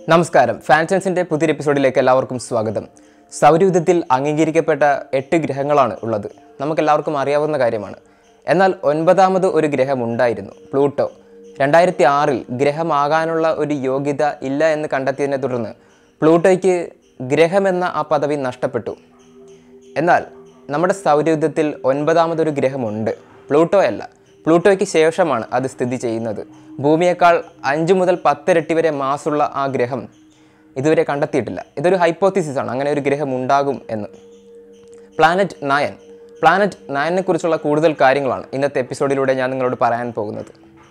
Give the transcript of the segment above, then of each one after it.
നമസ്കാരം ഫാൻസൻസിന്റെ പുതിയൊരു എപ്പിസോഡിലേക്ക് എല്ലാവർക്കും സ്വാഗതം സൗരയൂഥത്തിൽ അംഗീകരിക്കപ്പെട്ട എട്ട് ഗ്രഹങ്ങളാണ് ഉള്ളത് നമുക്കെല്ലാവർക്കും അറിയാവുന്ന കാര്യമാണ് എന്നാൽ ഒൻപതാമത് ഒരു ഗ്രഹം ഉണ്ടായിരുന്നു പ്ലൂട്ടോ രണ്ടായിരത്തി ആറിൽ ഗ്രഹമാകാനുള്ള ഒരു യോഗ്യത ഇല്ല എന്ന് കണ്ടെത്തിയതിനെ തുടർന്ന് പ്ലൂട്ടോയ്ക്ക് ഗ്രഹമെന്ന ആ പദവി നഷ്ടപ്പെട്ടു എന്നാൽ നമ്മുടെ സൗരയൂഥത്തിൽ ഒൻപതാമതൊരു ഗ്രഹമുണ്ട് പ്ലൂട്ടോ അല്ല പ്ലൂട്ടോയ്ക്ക് ശേഷമാണ് അത് സ്ഥിതി ചെയ്യുന്നത് ഭൂമിയേക്കാൾ അഞ്ച് മുതൽ പത്തിരട്ടി വരെ മാസുള്ള ആ ഗ്രഹം ഇതുവരെ കണ്ടെത്തിയിട്ടില്ല ഇതൊരു ഹൈപ്പോത്തിസിസ് ആണ് അങ്ങനെ ഒരു ഗ്രഹം ഉണ്ടാകും എന്ന് പ്ലാനറ്റ് നയൻ പ്ലാനറ്റ് നയനെ കുറിച്ചുള്ള കൂടുതൽ കാര്യങ്ങളാണ് ഇന്നത്തെ എപ്പിസോഡിലൂടെ ഞാൻ നിങ്ങളോട് പറയാൻ പോകുന്നത്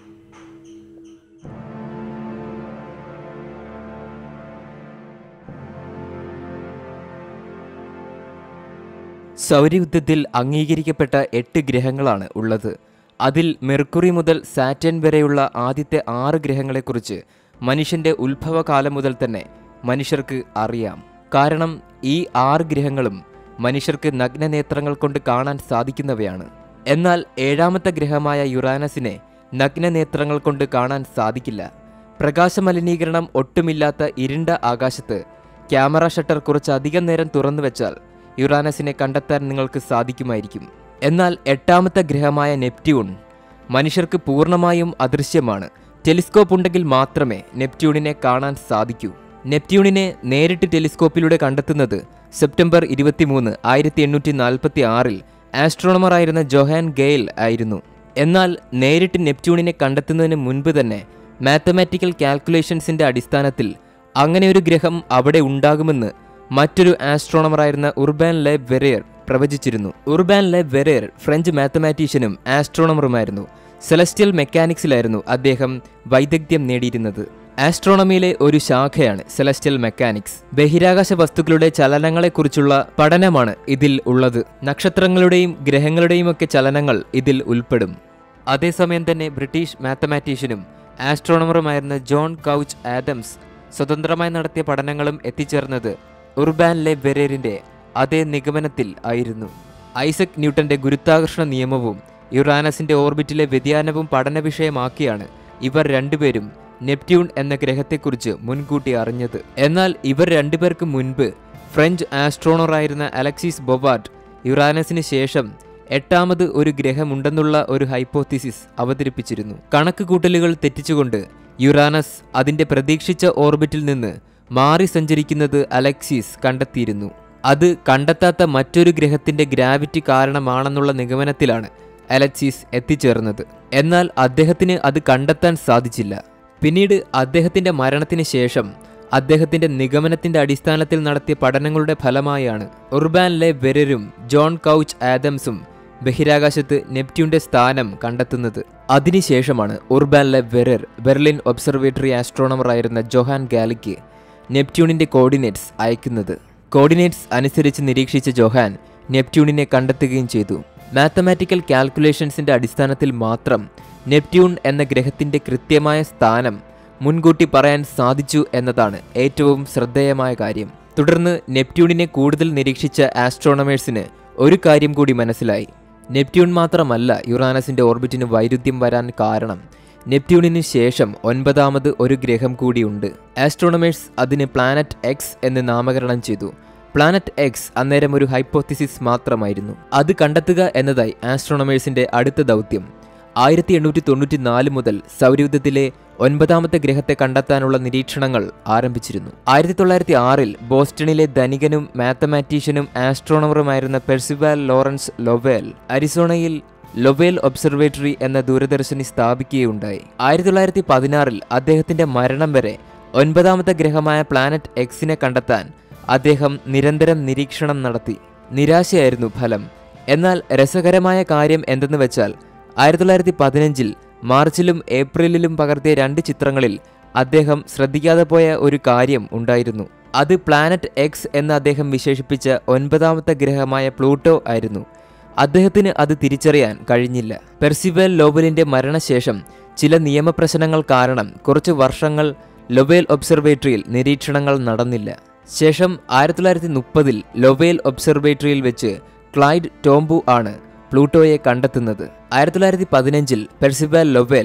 സൗരയുദ്ധത്തിൽ അംഗീകരിക്കപ്പെട്ട എട്ട് ഗ്രഹങ്ങളാണ് ഉള്ളത് അതിൽ മെർക്കുറി മുതൽ സാറ്റൻ വരെയുള്ള ആദ്യത്തെ ആറ് ഗ്രഹങ്ങളെക്കുറിച്ച് മനുഷ്യന്റെ ഉത്ഭവകാലം മുതൽ തന്നെ മനുഷ്യർക്ക് അറിയാം കാരണം ഈ ആറ് ഗ്രഹങ്ങളും മനുഷ്യർക്ക് നഗ്നനേത്രങ്ങൾ കൊണ്ട് കാണാൻ സാധിക്കുന്നവയാണ് എന്നാൽ ഏഴാമത്തെ ഗ്രഹമായ യുറാനസിനെ നഗ്നനേത്രങ്ങൾ കൊണ്ട് കാണാൻ സാധിക്കില്ല പ്രകാശമലിനീകരണം ഒട്ടുമില്ലാത്ത ഇരുണ്ട ആകാശത്ത് ക്യാമറ ഷട്ടർ കുറച്ചധികം നേരം തുറന്നു വെച്ചാൽ യുറാനസിനെ കണ്ടെത്താൻ നിങ്ങൾക്ക് സാധിക്കുമായിരിക്കും എന്നാൽ എട്ടാമത്തെ ഗ്രഹമായ നെപ്റ്റ്യൂൺ മനുഷ്യർക്ക് പൂർണ്ണമായും അദൃശ്യമാണ് ടെലിസ്കോപ്പ് ഉണ്ടെങ്കിൽ മാത്രമേ നെപ്റ്റ്യൂണിനെ കാണാൻ സാധിക്കൂ നെപ്റ്റ്യൂണിനെ നേരിട്ട് ടെലിസ്കോപ്പിലൂടെ കണ്ടെത്തുന്നത് സെപ്റ്റംബർ ഇരുപത്തിമൂന്ന് ആയിരത്തി എണ്ണൂറ്റി നാൽപ്പത്തി ആറിൽ ആസ്ട്രോണമറായിരുന്ന ജൊഹാൻ ഗെയിൽ ആയിരുന്നു എന്നാൽ നേരിട്ട് നെപ്റ്റ്യൂണിനെ കണ്ടെത്തുന്നതിന് മുൻപ് തന്നെ മാത്തമാറ്റിക്കൽ കാൽക്കുലേഷൻസിന്റെ അടിസ്ഥാനത്തിൽ അങ്ങനെ ഒരു ഗ്രഹം അവിടെ ഉണ്ടാകുമെന്ന് മറ്റൊരു ആസ്ട്രോണമറായിരുന്ന ഉർബാൻ ലെ വെറേർ പ്രവചിച്ചിരുന്നു ഉർബാൻ ലെ വെറേർ ഫ്രഞ്ച് മാത്തമാറ്റീഷ്യനും ആസ്ട്രോണമറുമായിരുന്നു സെലസ്റ്റിയൽ മെക്കാനിക്സിലായിരുന്നു അദ്ദേഹം വൈദഗ്ധ്യം നേടിയിരുന്നത് ആസ്ട്രോണമിയിലെ ഒരു ശാഖയാണ് സെലസ്റ്റിയൽ മെക്കാനിക്സ് ബഹിരാകാശ വസ്തുക്കളുടെ ചലനങ്ങളെക്കുറിച്ചുള്ള പഠനമാണ് ഇതിൽ ഉള്ളത് നക്ഷത്രങ്ങളുടെയും ഗ്രഹങ്ങളുടെയും ഒക്കെ ചലനങ്ങൾ ഇതിൽ ഉൾപ്പെടും അതേസമയം തന്നെ ബ്രിട്ടീഷ് മാത്തമാറ്റീഷ്യനും ആസ്ട്രോണമറുമായിരുന്ന ജോൺ കൗച്ച് ആദംസ് സ്വതന്ത്രമായി നടത്തിയ പഠനങ്ങളും എത്തിച്ചേർന്നത് ഉർബാൻ ലെ വെറേറിന്റെ അതേ നിഗമനത്തിൽ ആയിരുന്നു ഐസക് ന്യൂട്ടന്റെ ഗുരുത്വാകർഷണ നിയമവും യുറാനസിന്റെ ഓർബിറ്റിലെ വ്യതിയാനവും പഠന വിഷയമാക്കിയാണ് ഇവർ രണ്ടുപേരും നെപ്റ്റ്യൂൺ എന്ന ഗ്രഹത്തെക്കുറിച്ച് മുൻകൂട്ടി അറിഞ്ഞത് എന്നാൽ ഇവർ രണ്ടുപേർക്ക് മുൻപ് ഫ്രഞ്ച് ആസ്ട്രോണറായിരുന്ന അലക്സിസ് ബൊവാർട്ട് യുറാനസിന് ശേഷം എട്ടാമത് ഒരു ഗ്രഹമുണ്ടെന്നുള്ള ഒരു ഹൈപ്പോത്തിസിസ് അവതരിപ്പിച്ചിരുന്നു കണക്ക് കൂട്ടലുകൾ തെറ്റിച്ചുകൊണ്ട് യുറാനസ് അതിന്റെ പ്രതീക്ഷിച്ച ഓർബിറ്റിൽ നിന്ന് മാറി സഞ്ചരിക്കുന്നത് അലക്സിസ് കണ്ടെത്തിയിരുന്നു അത് കണ്ടെത്താത്ത മറ്റൊരു ഗ്രഹത്തിന്റെ ഗ്രാവിറ്റി കാരണമാണെന്നുള്ള നിഗമനത്തിലാണ് അലക്സിസ് എത്തിച്ചേർന്നത് എന്നാൽ അദ്ദേഹത്തിന് അത് കണ്ടെത്താൻ സാധിച്ചില്ല പിന്നീട് അദ്ദേഹത്തിന്റെ മരണത്തിന് ശേഷം അദ്ദേഹത്തിന്റെ നിഗമനത്തിന്റെ അടിസ്ഥാനത്തിൽ നടത്തിയ പഠനങ്ങളുടെ ഫലമായാണ് ഉർബാൻ ലെ വെരരും ജോൺ കൗച്ച് ആദംസും ബഹിരാകാശത്ത് നെപ്റ്റ്യൂന്റെ സ്ഥാനം കണ്ടെത്തുന്നത് അതിനുശേഷമാണ് Urbain Le Verrier Berlin observatory ആസ്ട്രോണമറായിരുന്ന ജോഹാൻ ഗാലിക്ക് നെപ്റ്റ്യൂണിന്റെ കോർഡിനേറ്റ്സ് അയക്കുന്നത് കോർഡിനേറ്റ്സ് അനുസരിച്ച് നിരീക്ഷിച്ച ജോഹാൻ നെപ്റ്റ്യൂണിനെ കണ്ടെത്തുകയും ചെയ്തു മാത്തമാറ്റിക്കൽ കാൽക്കുലേഷൻസിന്റെ അടിസ്ഥാനത്തിൽ മാത്രം നെപ്റ്റ്യൂൺ എന്ന ഗ്രഹത്തിന്റെ കൃത്യമായ സ്ഥാനം മുൻകൂട്ടി പറയാൻ സാധിച്ചു എന്നതാണ് ഏറ്റവും ശ്രദ്ധേയമായ കാര്യം തുടർന്ന് നെപ്റ്റ്യൂണിനെ കൂടുതൽ നിരീക്ഷിച്ച ആസ്ട്രോണമേഴ്സിന് ഒരു കാര്യം കൂടി മനസ്സിലായി നെപ്റ്റ്യൂൺ മാത്രമല്ല യുറാനസിന്റെ ഓർബിറ്റിന് വൈരുദ്ധ്യം വരാൻ കാരണം നെപ്റ്റ്യൂണിന് ശേഷം ഒൻപതാമത് ഒരു ഗ്രഹം കൂടിയുണ്ട് ആസ്ട്രോണമേഴ്സ് അതിന് പ്ലാനറ്റ് എക്സ് എന്ന് നാമകരണം ചെയ്തു പ്ലാനറ്റ് എക്സ് അന്നേരം ഒരു ഹൈപ്പോത്തിസിസ് മാത്രമായിരുന്നു അത് കണ്ടെത്തുക എന്നതായി ആസ്ട്രോണമേഴ്സിന്റെ അടുത്ത ദൗത്യം ആയിരത്തി എണ്ണൂറ്റി തൊണ്ണൂറ്റി നാല് മുതൽ സൗരയൂഥത്തിലെ ഒൻപതാമത്തെ ഗ്രഹത്തെ കണ്ടെത്താനുള്ള നിരീക്ഷണങ്ങൾ ആരംഭിച്ചിരുന്നു ആയിരത്തി തൊള്ളായിരത്തി ആറിൽ ബോസ്റ്റണിലെ ധനികനും മാത്തമാറ്റീഷ്യനും ആസ്ട്രോണമറുമായിരുന്ന പെർസിവാൽ ലോറൻസ് ലൊവേൽ അരിസോണയിൽ ലൊവേൽ ഒബ്സർവേറ്ററി എന്ന ദൂരദർശിനി സ്ഥാപിക്കുകയുണ്ടായി ആയിരത്തി തൊള്ളായിരത്തി പതിനാറിൽ അദ്ദേഹത്തിന്റെ മരണം വരെ ഒൻപതാമത്തെ ഗ്രഹമായ പ്ലാനറ്റ് എക്സിനെ കണ്ടെത്താൻ അദ്ദേഹം നിരന്തരം നിരീക്ഷണം നടത്തി നിരാശയായിരുന്നു ഫലം എന്നാൽ രസകരമായ കാര്യം എന്തെന്ന് വെച്ചാൽ ആയിരത്തി തൊള്ളായിരത്തി പതിനഞ്ചിൽ മാർച്ചിലും ഏപ്രിലിലും പകർത്തിയ രണ്ട് ചിത്രങ്ങളിൽ അദ്ദേഹം ശ്രദ്ധിക്കാതെ പോയ ഒരു കാര്യം ഉണ്ടായിരുന്നു അത് പ്ലാനറ്റ് എക്സ് എന്ന് അദ്ദേഹം വിശേഷിപ്പിച്ച ഒൻപതാമത്തെ ഗ്രഹമായ പ്ലൂട്ടോ ആയിരുന്നു അദ്ദേഹത്തിന് അത് തിരിച്ചറിയാൻ കഴിഞ്ഞില്ല പെർസിവൽ ലോവലിന്റെ മരണശേഷം ചില നിയമപ്രശ്നങ്ങൾ കാരണം കുറച്ച് വർഷങ്ങൾ ലൊവേൽ ഒബ്സർവേറ്ററിയിൽ നിരീക്ഷണങ്ങൾ നടന്നില്ല ശേഷം ആയിരത്തി തൊള്ളായിരത്തി മുപ്പതിൽ ലൊവേൽ ഒബ്സർവേറ്ററിയിൽ വെച്ച് ക്ലൈഡ് ടോംബു ആണ് പ്ലൂട്ടോയെ കണ്ടെത്തുന്നത് ആയിരത്തി തൊള്ളായിരത്തി പതിനഞ്ചിൽ പെർസിബൽ ലൊവേൽ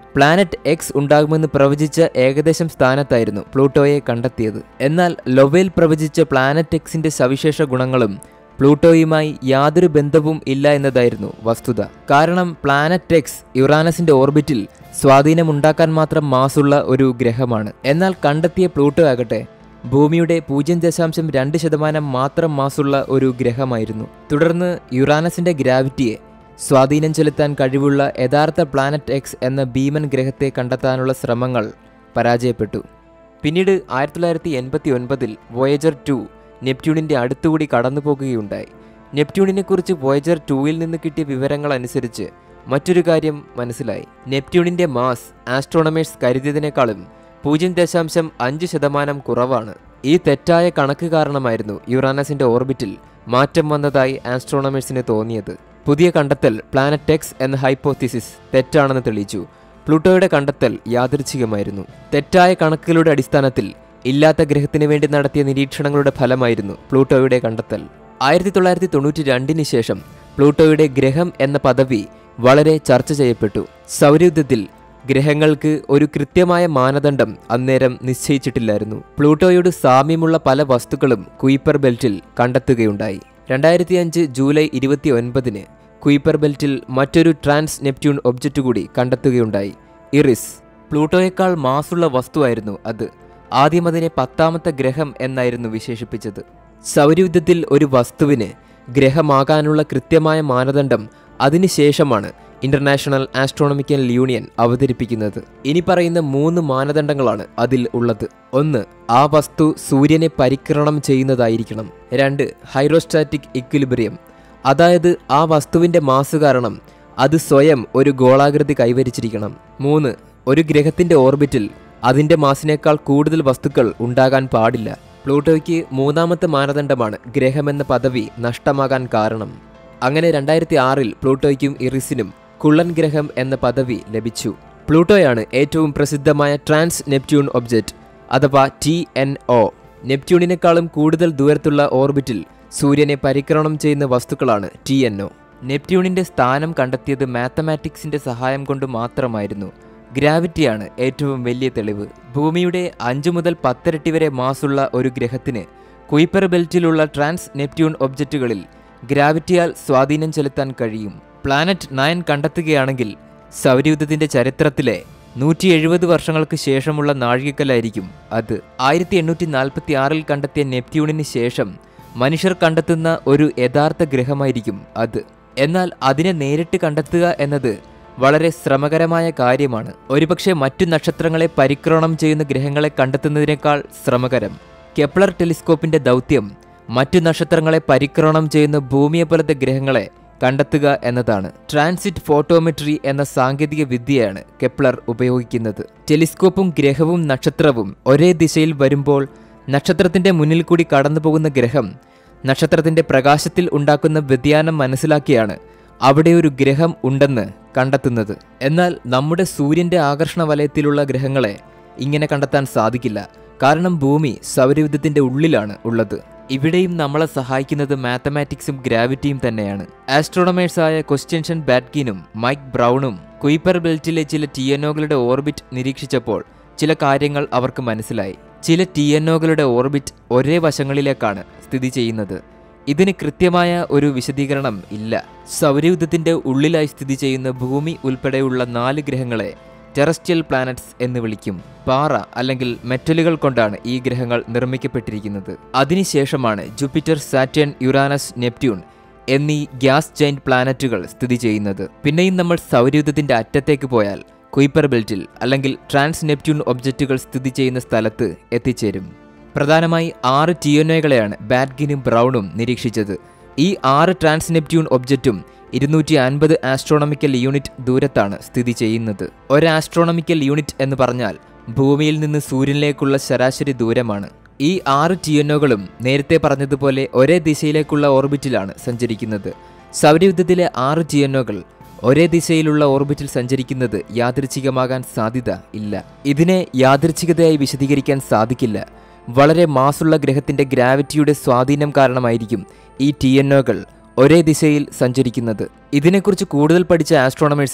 പ്ലാനറ്റ് എക്സ് ഉണ്ടാകുമെന്ന് പ്രവചിച്ച ഏകദേശം സ്ഥാനത്തായിരുന്നു പ്ലൂട്ടോയെ കണ്ടെത്തിയത് എന്നാൽ ലൊവേൽ പ്രവചിച്ച പ്ലാനറ്റ് എക്സിന്റെ സവിശേഷ ഗുണങ്ങളും പ്ലൂട്ടോയുമായി യാതൊരു ബന്ധവും ഇല്ല എന്നതായിരുന്നു വസ്തുത കാരണം പ്ലാനറ്റ് എക്സ് യുറാനസിന്റെ ഓർബിറ്റിൽ സ്വാധീനമുണ്ടാക്കാൻ മാത്രം മാസുള്ള ഒരു ഗ്രഹമാണ് എന്നാൽ കണ്ടെത്തിയ പ്ലൂട്ടോ ആകട്ടെ ഭൂമിയുടെ പൂജ്യം ദശാംശം രണ്ട് ശതമാനം മാത്രം മാസുള്ള ഒരു ഗ്രഹമായിരുന്നു തുടർന്ന് യുറാനസിന്റെ ഗ്രാവിറ്റിയെ സ്വാധീനം ചെലുത്താൻ കഴിവുള്ള യഥാർത്ഥ പ്ലാനറ്റ് എക്സ് എന്ന ഭീമൻ ഗ്രഹത്തെ കണ്ടെത്താനുള്ള ശ്രമങ്ങൾ പരാജയപ്പെട്ടു പിന്നീട് ആയിരത്തി തൊള്ളായിരത്തി എൺപത്തി ഒൻപതിൽ വോയേജർ ടു നെപ്റ്റ്യൂണിന്റെ അടുത്തുകൂടി കടന്നു പോകുകയുണ്ടായി നെപ്റ്റ്യൂണിനെക്കുറിച്ച് വോയേജർ ടൂവിൽ നിന്ന് കിട്ടിയ വിവരങ്ങൾ അനുസരിച്ച് മറ്റൊരു കാര്യം മനസ്സിലായി നെപ്റ്റ്യൂണിന്റെ മാസ് ആസ്ട്രോണമേഴ്സ് കരുതിയതിനേക്കാളും പൂജ്യം ദശാംശം അഞ്ച് ശതമാനം കുറവാണ് ഈ തെറ്റായ കണക്ക് കാരണമായിരുന്നു യുറാനസിന്റെ ഓർബിറ്റിൽ മാറ്റം വന്നതായി ആസ്ട്രോണമേഴ്സിന് തോന്നിയത് പുതിയ കണ്ടെത്തൽ പ്ലാനറ്റ് എക്സ് എന്ന ഹൈപ്പോത്തിസിസ് തെറ്റാണെന്ന് തെളിയിച്ചു പ്ലൂട്ടോയുടെ കണ്ടെത്തൽ യാദൃച്ഛികമായിരുന്നു തെറ്റായ കണക്കുകളുടെ അടിസ്ഥാനത്തിൽ ഇല്ലാത്ത ഗ്രഹത്തിന് വേണ്ടി നടത്തിയ നിരീക്ഷണങ്ങളുടെ ഫലമായിരുന്നു പ്ലൂട്ടോയുടെ കണ്ടെത്തൽ ആയിരത്തി തൊള്ളായിരത്തി തൊണ്ണൂറ്റി രണ്ടിന് ശേഷം പ്ലൂട്ടോയുടെ ഗ്രഹം എന്ന പദവി വളരെ ചർച്ച ചെയ്യപ്പെട്ടു സൗരയുദ്ധത്തിൽ ഗ്രഹങ്ങൾക്ക് ഒരു കൃത്യമായ മാനദണ്ഡം അന്നേരം നിശ്ചയിച്ചിട്ടില്ലായിരുന്നു പ്ലൂട്ടോയോട് സാമ്യമുള്ള പല വസ്തുക്കളും കുയിപ്പർ ബെൽറ്റിൽ കണ്ടെത്തുകയുണ്ടായി രണ്ടായിരത്തി അഞ്ച് ജൂലൈ ഇരുപത്തി ഒൻപതിന് കുയിപ്പർ ബെൽറ്റിൽ മറ്റൊരു ട്രാൻസ് നെപ്റ്റ്യൂൺ ഒബ്ജക്റ്റ് കൂടി കണ്ടെത്തുകയുണ്ടായി ഇറിസ് പ്ലൂട്ടോയേക്കാൾ മാസുള്ള വസ്തുവായിരുന്നു അത് ആദ്യം അതിനെ പത്താമത്തെ ഗ്രഹം എന്നായിരുന്നു വിശേഷിപ്പിച്ചത് സൗരയുദ്ധത്തിൽ ഒരു വസ്തുവിന് ഗ്രഹമാകാനുള്ള കൃത്യമായ മാനദണ്ഡം അതിനുശേഷമാണ് ഇന്റർനാഷണൽ ആസ്ട്രോണമിക്കൽ യൂണിയൻ അവതരിപ്പിക്കുന്നത് ഇനി പറയുന്ന മൂന്ന് മാനദണ്ഡങ്ങളാണ് അതിൽ ഉള്ളത് ഒന്ന് ആ വസ്തു സൂര്യനെ പരിക്രമണം ചെയ്യുന്നതായിരിക്കണം രണ്ട് ഹൈഡ്രോസ്റ്റാറ്റിക് ഇക്വിലിബ്രിയം അതായത് ആ വസ്തുവിന്റെ മാസ് കാരണം അത് സ്വയം ഒരു ഗോളാകൃതി കൈവരിച്ചിരിക്കണം മൂന്ന് ഒരു ഗ്രഹത്തിന്റെ ഓർബിറ്റിൽ അതിന്റെ മാസിനേക്കാൾ കൂടുതൽ വസ്തുക്കൾ ഉണ്ടാകാൻ പാടില്ല പ്ലൂട്ടോയ്ക്ക് മൂന്നാമത്തെ മാനദണ്ഡമാണ് ഗ്രഹമെന്ന പദവി നഷ്ടമാകാൻ കാരണം അങ്ങനെ രണ്ടായിരത്തി ആറിൽ പ്ലൂട്ടോയ്ക്കും ഇറിസിനും കുള്ളൻ ഗ്രഹം എന്ന പദവി ലഭിച്ചു പ്ലൂട്ടോയാണ് ഏറ്റവും പ്രസിദ്ധമായ ട്രാൻസ് നെപ്റ്റ്യൂൺ ഒബ്ജക്റ്റ് അഥവാ ടി എൻ ഒ നെപ്റ്റ്യൂണിനേക്കാളും കൂടുതൽ ദൂരത്തുള്ള ഓർബിറ്റിൽ സൂര്യനെ പരിക്രമണം ചെയ്യുന്ന വസ്തുക്കളാണ് ടി എൻ ഒ നെപ്റ്റ്യൂണിന്റെ സ്ഥാനം കണ്ടെത്തിയത് മാത്തമാറ്റിക്സിന്റെ സഹായം കൊണ്ട് മാത്രമായിരുന്നു ഗ്രാവിറ്റിയാണ് ഏറ്റവും വലിയ തെളിവ് ഭൂമിയുടെ അഞ്ചു മുതൽ പത്തിരട്ടി വരെ മാസുള്ള ഒരു ഗ്രഹത്തിന് കുയിപ്പർ ബെൽറ്റിലുള്ള ട്രാൻസ് നെപ്റ്റ്യൂൺ ഒബ്ജക്റ്റുകളിൽ ഗ്രാവിറ്റിയാൽ സ്വാധീനം ചെലുത്താൻ കഴിയും പ്ലാനറ്റ് നയൻ കണ്ടെത്തുകയാണെങ്കിൽ സൗരയുദ്ധത്തിന്റെ ചരിത്രത്തിലെ നൂറ്റി എഴുപത് വർഷങ്ങൾക്ക് ശേഷമുള്ള നാഴികക്കല്ലായിരിക്കും അത് ആയിരത്തി എണ്ണൂറ്റി നാൽപ്പത്തി ആറിൽ കണ്ടെത്തിയ നെപ്റ്റ്യൂണിന് ശേഷം മനുഷ്യർ കണ്ടെത്തുന്ന ഒരു യഥാർത്ഥ ഗ്രഹമായിരിക്കും അത് എന്നാൽ അതിനെ നേരിട്ട് കണ്ടെത്തുക എന്നത് വളരെ ശ്രമകരമായ കാര്യമാണ് ഒരുപക്ഷെ മറ്റു നക്ഷത്രങ്ങളെ പരിക്രമണം ചെയ്യുന്ന ഗ്രഹങ്ങളെ കണ്ടെത്തുന്നതിനേക്കാൾ ശ്രമകരം കെപ്ലർ ടെലിസ്കോപ്പിന്റെ ദൗത്യം മറ്റു നക്ഷത്രങ്ങളെ പരിക്രമണം ചെയ്യുന്ന ഭൂമിയെ പോലത്തെ ഗ്രഹങ്ങളെ കണ്ടെത്തുക എന്നതാണ് ട്രാൻസിറ്റ് ഫോട്ടോമെട്രി എന്ന സാങ്കേതിക വിദ്യയാണ് കെപ്ലർ ഉപയോഗിക്കുന്നത് ടെലിസ്കോപ്പും ഗ്രഹവും നക്ഷത്രവും ഒരേ ദിശയിൽ വരുമ്പോൾ നക്ഷത്രത്തിന്റെ മുന്നിൽ കൂടി കടന്നു പോകുന്ന ഗ്രഹം നക്ഷത്രത്തിന്റെ പ്രകാശത്തിൽ ഉണ്ടാക്കുന്ന വ്യതിയാനം മനസ്സിലാക്കിയാണ് അവിടെ ഒരു ഗ്രഹം ഉണ്ടെന്ന് കണ്ടെത്തുന്നത് എന്നാൽ നമ്മുടെ സൂര്യന്റെ ആകർഷണ വലയത്തിലുള്ള ഗ്രഹങ്ങളെ ഇങ്ങനെ കണ്ടെത്താൻ സാധിക്കില്ല കാരണം ഭൂമി സൗരയുദ്ധത്തിന്റെ ഉള്ളിലാണ് ഉള്ളത് ഇവിടെയും നമ്മളെ സഹായിക്കുന്നത് മാത്തമാറ്റിക്സും ഗ്രാവിറ്റിയും തന്നെയാണ് ആസ്ട്രോണമേഴ്സായ ക്വസ്റ്റ്യൻഷൻ ബാറ്റ്കിനും മൈക്ക് ബ്രൗണും കുയിപ്പർ ബെൽറ്റിലെ ചില ടിയനോകളുടെ ഓർബിറ്റ് നിരീക്ഷിച്ചപ്പോൾ ചില കാര്യങ്ങൾ അവർക്ക് മനസ്സിലായി ചില ടിയനോകളുടെ ഓർബിറ്റ് ഒരേ വശങ്ങളിലേക്കാണ് സ്ഥിതി ചെയ്യുന്നത് ഇതിന് കൃത്യമായ ഒരു വിശദീകരണം ഇല്ല സൗരയുദ്ധത്തിന്റെ ഉള്ളിലായി സ്ഥിതി ചെയ്യുന്ന ഭൂമി ഉൾപ്പെടെയുള്ള നാല് ഗ്രഹങ്ങളെ ടെറസ്ട്രിയൽ പ്ലാനറ്റ്സ് എന്ന് വിളിക്കും പാറ അല്ലെങ്കിൽ മെറ്റലുകൾ കൊണ്ടാണ് ഈ ഗ്രഹങ്ങൾ നിർമ്മിക്കപ്പെട്ടിരിക്കുന്നത് അതിനുശേഷമാണ് ജൂപ്പിറ്റർ സാറ്റേൺ യുറാനസ് നെപ്റ്റ്യൂൺ എന്നീ ഗ്യാസ് ജൈന്റ് പ്ലാനറ്റുകൾ സ്ഥിതി ചെയ്യുന്നത് പിന്നെയും നമ്മൾ സൗരയുദ്ധത്തിന്റെ അറ്റത്തേക്ക് പോയാൽ കുയിപ്പർ ബെൽറ്റിൽ അല്ലെങ്കിൽ ട്രാൻസ് നെപ്റ്റ്യൂൺ ഒബ്ജക്റ്റുകൾ സ്ഥിതി ചെയ്യുന്ന സ്ഥലത്ത് എത്തിച്ചേരും പ്രധാനമായി ആറ് ടിയോനോകളെയാണ് ബാറ്റ്ഗിനും ബ്രൗണും നിരീക്ഷിച്ചത് ഈ ആറ് ട്രാൻസ് നെപ്റ്റ്യൂൺ ഒബ്ജക്റ്റും ഇരുന്നൂറ്റി അൻപത് ആസ്ട്രോണമിക്കൽ യൂണിറ്റ് ദൂരത്താണ് സ്ഥിതി ചെയ്യുന്നത് ഒരു ആസ്ട്രോണമിക്കൽ യൂണിറ്റ് എന്ന് പറഞ്ഞാൽ ഭൂമിയിൽ നിന്ന് സൂര്യനിലേക്കുള്ള ശരാശരി ദൂരമാണ് ഈ ആറ് ടിയനോകളും നേരത്തെ പറഞ്ഞതുപോലെ ഒരേ ദിശയിലേക്കുള്ള ഓർബിറ്റിലാണ് സഞ്ചരിക്കുന്നത് സൗരയുദ്ധത്തിലെ ആറ് ടിയനോകൾ ഒരേ ദിശയിലുള്ള ഓർബിറ്റിൽ സഞ്ചരിക്കുന്നത് യാദൃച്ഛികമാകാൻ സാധ്യത ഇല്ല ഇതിനെ യാദൃച്ഛികതയായി വിശദീകരിക്കാൻ സാധിക്കില്ല വളരെ മാസുള്ള ഗ്രഹത്തിന്റെ ഗ്രാവിറ്റിയുടെ സ്വാധീനം കാരണമായിരിക്കും ഈ ടി ഒകൾ ഒരേ ദിശയിൽ സഞ്ചരിക്കുന്നത് ഇതിനെക്കുറിച്ച് കൂടുതൽ പഠിച്ച ആസ്ട്രോണമേഴ്സിന്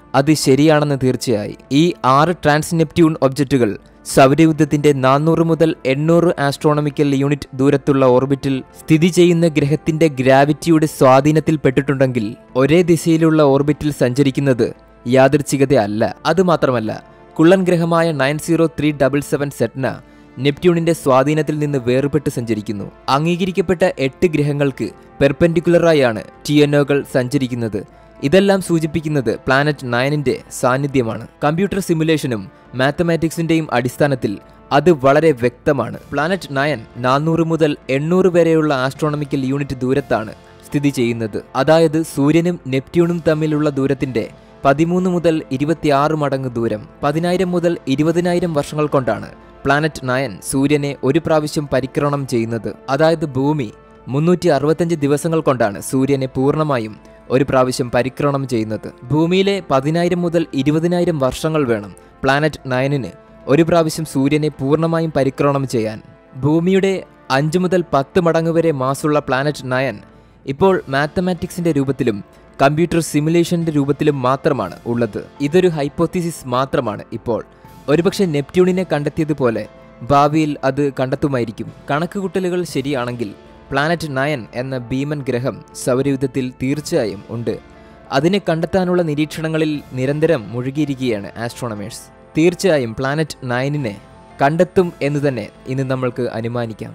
അത് ശരിയാണെന്ന് തീർച്ചയായി ഈ ആറ് ട്രാൻസ് നെപ്റ്റ്യൂൺ ഒബ്ജക്റ്റുകൾ സൗരയൂഥത്തിന്റെ നാനൂറ് മുതൽ എണ്ണൂറ് ആസ്ട്രോണമിക്കൽ യൂണിറ്റ് ദൂരത്തുള്ള ഓർബിറ്റിൽ സ്ഥിതി ചെയ്യുന്ന ഗ്രഹത്തിന്റെ ഗ്രാവിറ്റിയുടെ സ്വാധീനത്തിൽപ്പെട്ടിട്ടുണ്ടെങ്കിൽ ഒരേ ദിശയിലുള്ള ഓർബിറ്റിൽ സഞ്ചരിക്കുന്നത് യാദൃച്ഛികതയല്ല അതുമാത്രമല്ല കുള്ളൻ ഗ്രഹമായ nine zero three double seven Sedna നെപ്റ്റ്യൂണിന്റെ സ്വാധീനത്തിൽ നിന്ന് വേർപെട്ട് സഞ്ചരിക്കുന്നു അംഗീകരിക്കപ്പെട്ട എട്ട് ഗ്രഹങ്ങൾക്ക് പെർപെൻഡിക്കുലറായാണ് ടിയനോകൾ സഞ്ചരിക്കുന്നത് ഇതെല്ലാം സൂചിപ്പിക്കുന്നത് പ്ലാനറ്റ് നയനിന്റെ സാന്നിധ്യമാണ് കമ്പ്യൂട്ടർ സിമുലേഷനും മാത്തമാറ്റിക്സിന്റെയും അടിസ്ഥാനത്തിൽ അത് വളരെ വ്യക്തമാണ് പ്ലാനറ്റ് നയൻ നാനൂറ് മുതൽ എണ്ണൂറ് വരെയുള്ള ആസ്ട്രോണമിക്കൽ യൂണിറ്റ് ദൂരത്താണ് സ്ഥിതി ചെയ്യുന്നത് അതായത് സൂര്യനും നെപ്റ്റ്യൂണും തമ്മിലുള്ള ദൂരത്തിന്റെ പതിമൂന്ന് മുതൽ ഇരുപത്തിയാറ് മടങ്ങ് ദൂരം പതിനായിരം മുതൽ ഇരുപതിനായിരം വർഷങ്ങൾ കൊണ്ടാണ് പ്ലാനറ്റ് നയൻ സൂര്യനെ ഒരു പ്രാവശ്യം പരിക്രമണം ചെയ്യുന്നത് അതായത് ഭൂമി മുന്നൂറ്റി അറുപത്തഞ്ച് ദിവസങ്ങൾ കൊണ്ടാണ് സൂര്യനെ പൂർണ്ണമായും ഒരു പ്രാവശ്യം പരിക്രമണം ചെയ്യുന്നത് ഭൂമിയിലെ പതിനായിരം മുതൽ ഇരുപതിനായിരം വർഷങ്ങൾ വേണം പ്ലാനറ്റ് നയനിന് ഒരു പ്രാവശ്യം സൂര്യനെ പൂർണ്ണമായും പരിക്രമണം ചെയ്യാൻ ഭൂമിയുടെ അഞ്ച് മുതൽ പത്ത് മടങ്ങ് വരെ മാസുള്ള പ്ലാനറ്റ് നയൻ ഇപ്പോൾ മാത്തമാറ്റിക്സിന്റെ രൂപത്തിലും കമ്പ്യൂട്ടർ സിമുലേഷന്റെ രൂപത്തിലും മാത്രമാണ് ഉള്ളത് ഇതൊരു ഹൈപ്പോത്തിസിസ് മാത്രമാണ് ഇപ്പോൾ ഒരുപക്ഷെ നെപ്റ്റ്യൂണിനെ കണ്ടെത്തിയതുപോലെ ഭാവിയിൽ അത് കണ്ടെത്തുമായിരിക്കും കണക്കുകൂട്ടലുകൾ ശരിയാണെങ്കിൽ പ്ലാനറ്റ് നയൻ എന്ന ഭീമൻ ഗ്രഹം സൗരയൂഥത്തിൽ തീർച്ചയായും ഉണ്ട് അതിനെ കണ്ടെത്താനുള്ള നിരീക്ഷണങ്ങളിൽ നിരന്തരം മുഴുകിയിരിക്കുകയാണ് ആസ്ട്രോണമേഴ്സ് തീർച്ചയായും പ്ലാനറ്റ് നയനിനെ കണ്ടെത്തും എന്ന് തന്നെ ഇന്ന് നമ്മൾക്ക് അനുമാനിക്കാം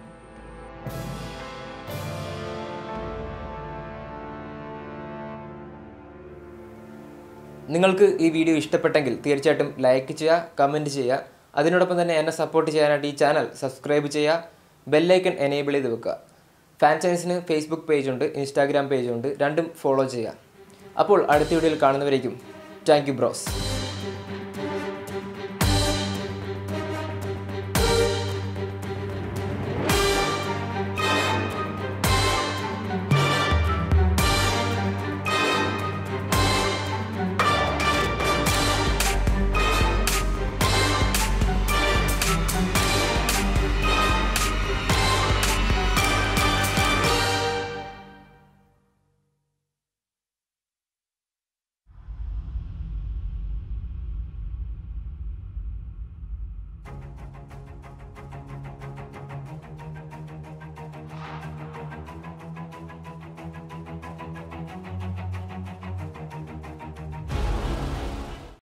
നിങ്ങൾക്ക് ഈ വീഡിയോ ഇഷ്ടപ്പെട്ടെങ്കിൽ തീർച്ചയായിട്ടും ലൈക്ക് ചെയ്യുക കമൻറ്റ് ചെയ്യുക അതിനോടൊപ്പം തന്നെ എന്നെ സപ്പോർട്ട് ചെയ്യാനായിട്ട് ഈ ചാനൽ സബ്സ്ക്രൈബ് ചെയ്യുക ബെല്ലൈക്കൺ എനേബിൾ ചെയ്ത് വെക്കുക ഫാൻ ചൈൻസിന് ഫേസ്ബുക്ക് പേജുണ്ട് ഇൻസ്റ്റാഗ്രാം പേജുണ്ട് രണ്ടും ഫോളോ ചെയ്യുക അപ്പോൾ അടുത്ത വീഡിയോയിൽ കാണുന്നവരേക്കും താങ്ക് യു ബ്രോസ്